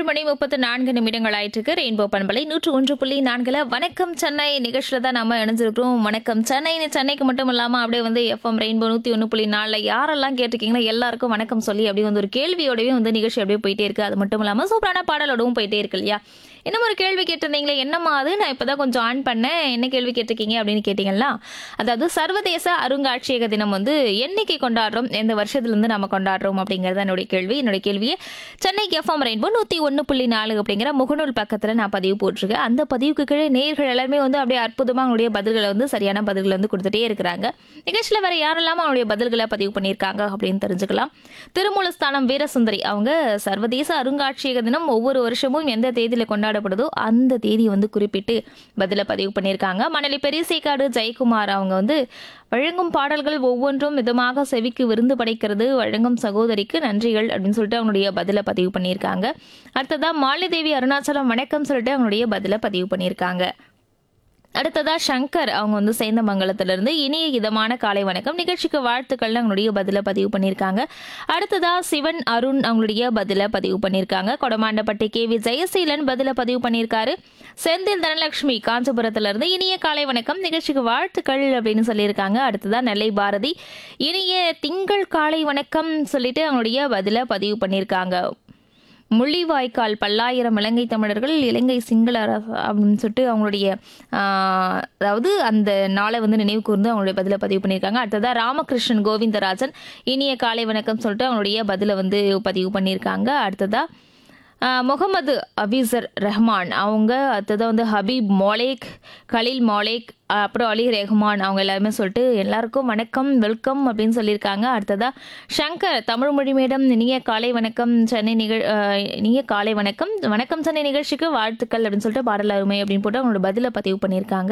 மணி முப்பத்து நான்கு நிமிடங்கள் ஆயிட்டிருக்கு ரெயின்போ பண்பலை நூற்று ஒன்று புள்ளி நான்குல வணக்கம் சென்னை நிகழ்ச்சியில் தான் நம்ம இணைஞ்சிருக்கிறோம் வணக்கம் சென்னைன்னு சென்னைக்கு மட்டும் இல்லாமல் அப்படியே வந்து எஃப்எம் ரெயின்போ நூற்றி ஒன்று புள்ளி நாலில் யாரெல்லாம் கேட்டிருக்கீங்களோ எல்லாருக்கும் வணக்கம் சொல்லி அப்படியே வந்து ஒரு கேள்வியோடவே வந்து நிகழ்ச்சி அப்படியே போயிட்டே இருக்கு அது மட்டும் இல்லாமல் சூப்பரான பாடலோடவும் போயிட்டே இருக்கு இல்லையா இன்னும் ஒரு கேள்வி கேட்டிருந்தீங்களே என்னம்மா அது நான் இப்பதான் கொஞ்சம் ஆன் பண்ணேன் என்ன கேள்வி கேட்டிருக்கீங்க அப்படின்னு கேட்டீங்களா அதாவது சர்வதேச அருங்காட்சியக தினம் வந்து என்னைக்கு கொண்டாடுறோம் எந்த வருஷத்துல இருந்து நம்ம கொண்டாடுறோம் அப்படிங்கறது என்னுடைய கேள்வி என்னுடைய கேள்வியை சென்னை எஃப்எம் ரெயின்போ நூத்தி ஒன்று புள்ளி நாலு அப்படிங்கிற முகநூல் பக்கத்துல நான் பதிவு போட்டிருக்கேன் அந்த பதிவுக்கு கீழே நேர்கள் எல்லாருமே வந்து அப்படியே அற்புதமா அவங்களுடைய பதில்களை வந்து சரியான பதில்களை வந்து கொடுத்துட்டே இருக்கிறாங்க நிகழ்ச்சியில வேற யாரெல்லாம் அவங்களுடைய பதில்களை பதிவு பண்ணியிருக்காங்க அப்படின்னு தெரிஞ்சுக்கலாம் திருமூலஸ்தானம் வீரசுந்தரி அவங்க சர்வதேச அருங்காட்சியக தினம் ஒவ்வொரு வருஷமும் எந்த தேதியில கொண்டாடப்படுதோ அந்த தேதியை வந்து குறிப்பிட்டு பதில பதிவு பண்ணியிருக்காங்க மணலி பெரியசேக்காடு ஜெயக்குமார் அவங்க வந்து வழங்கும் பாடல்கள் ஒவ்வொன்றும் மிதமாக செவிக்கு விருந்து படைக்கிறது வழங்கும் சகோதரிக்கு நன்றிகள் அப்படின்னு சொல்லிட்டு அவங்களுடைய பதில பதிவு பண்ணியிருக்காங்க அடுத்ததா மாலிதேவி அருணாச்சலம் வணக்கம் சொல்லிட்டு அவங்களுடைய பதில பதிவு பண்ணியிருக்காங்க அடுத்ததா சங்கர் அவங்க வந்து சேந்தமங்கலத்துல இருந்து இனிய இதமான காலை வணக்கம் நிகழ்ச்சிக்கு வாழ்த்துக்கள் அவங்களுடைய பதில பதிவு பண்ணியிருக்காங்க அடுத்ததா சிவன் அருண் அவங்களுடைய பதில பதிவு பண்ணியிருக்காங்க கொடமாண்டப்பட்டி கே வி ஜெயசீலன் பதில பதிவு பண்ணியிருக்காரு செந்தில் தனலட்சுமி காஞ்சிபுரத்துல இருந்து இனிய காலை வணக்கம் நிகழ்ச்சிக்கு வாழ்த்துக்கள் அப்படின்னு சொல்லியிருக்காங்க அடுத்ததா நெல்லை பாரதி இனிய திங்கள் காலை வணக்கம் சொல்லிட்டு அவங்களுடைய பதில பதிவு பண்ணியிருக்காங்க முள்ளிவாய்க்கால் பல்லாயிரம் இலங்கை தமிழர்கள் இலங்கை சிங்கள அரசு அப்படின்னு சொல்லிட்டு அவங்களுடைய ஆஹ், அதாவது அந்த நாளை வந்து நினைவு கூர்ந்து அவங்களுடைய பதிலை பதிவு பண்ணியிருக்காங்க அடுத்ததா ராமகிருஷ்ணன் கோவிந்தராஜன் இனிய காலை வணக்கம் சொல்லிட்டு அவங்களுடைய பதிலை வந்து பதிவு பண்ணியிருக்காங்க அடுத்ததா ஆஹ், முகமது அபீசர் ரஹ்மான் அவங்க அடுத்ததாக வந்து ஹபீப் மோலேக் கலீல் மோலேக் அப்புறம் அலி ரெஹ்மான் அவங்க எல்லாருமே சொல்லிட்டு எல்லாருக்கும் வணக்கம் வெல்கம் அப்படின்னு சொல்லியிருக்காங்க அடுத்ததா சங்கர் தமிழ் மொழி மேடம் இனிய காலை வணக்கம் சென்னை நிகழ் ஆஹ், இனிய காலை வணக்கம் வணக்கம் சென்னை நிகழ்ச்சிக்கு வாழ்த்துக்கள் அப்படின்னு சொல்லிட்டு பாடல் அருமை அப்படின்னு போட்டு அவங்களோட பதிலை பதிவு பண்ணியிருக்காங்க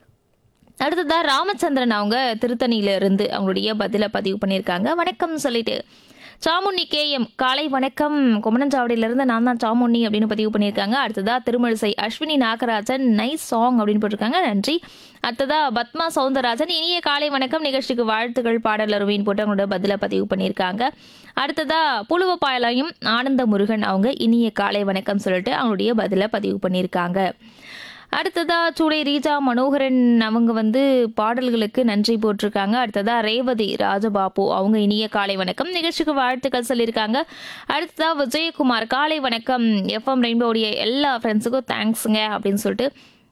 அடுத்ததா ராமச்சந்திரன் அவங்க திருத்தணியில இருந்து அவங்களுடைய பதில பதிவு பண்ணியிருக்காங்க வணக்கம் சொல்லிட்டு சாமுண்ணி கேஎம் காலை வணக்கம் குமணஞ்சாவடியில இருந்து நான் தான் சாமுண்ணி அப்படின்னு பதிவு பண்ணியிருக்காங்க அடுத்ததா திருமழிசை அஸ்வினி நாகராஜன் நைஸ் சாங் அப்படின்னு போட்டிருக்காங்க நன்றி அடுத்ததா பத்மா சவுந்தரராஜன் இனிய காலை வணக்கம் நிகழ்ச்சிக்கு வாழ்த்துக்கள் பாடல் அருவின்னு போட்டு அவங்களோட பதில பதிவு பண்ணியிருக்காங்க அடுத்ததா புழுவப்பாயலையும் ஆனந்த முருகன் அவங்க இனிய காலை வணக்கம் சொல்லிட்டு அவங்களுடைய பதில பதிவு பண்ணியிருக்காங்க அடுத்ததா சூளை ரீஜா மனோகரன் அவங்க வந்து பாடல்களுக்கு நன்றி போட்டிருக்காங்க அடுத்ததா ரேவதி ராஜபாபு அவங்க இனிய காலை வணக்கம் நிகழ்ச்சிக்கு வாழ்த்துக்கள் சொல்லியிருக்காங்க அடுத்ததா விஜயகுமார் காலை வணக்கம் எஃப்எம் ரெயின்போடைய எல்லா ஃப்ரெண்ட்ஸுக்கும் தேங்க்ஸுங்க அப்படின்னு சொல்லிட்டு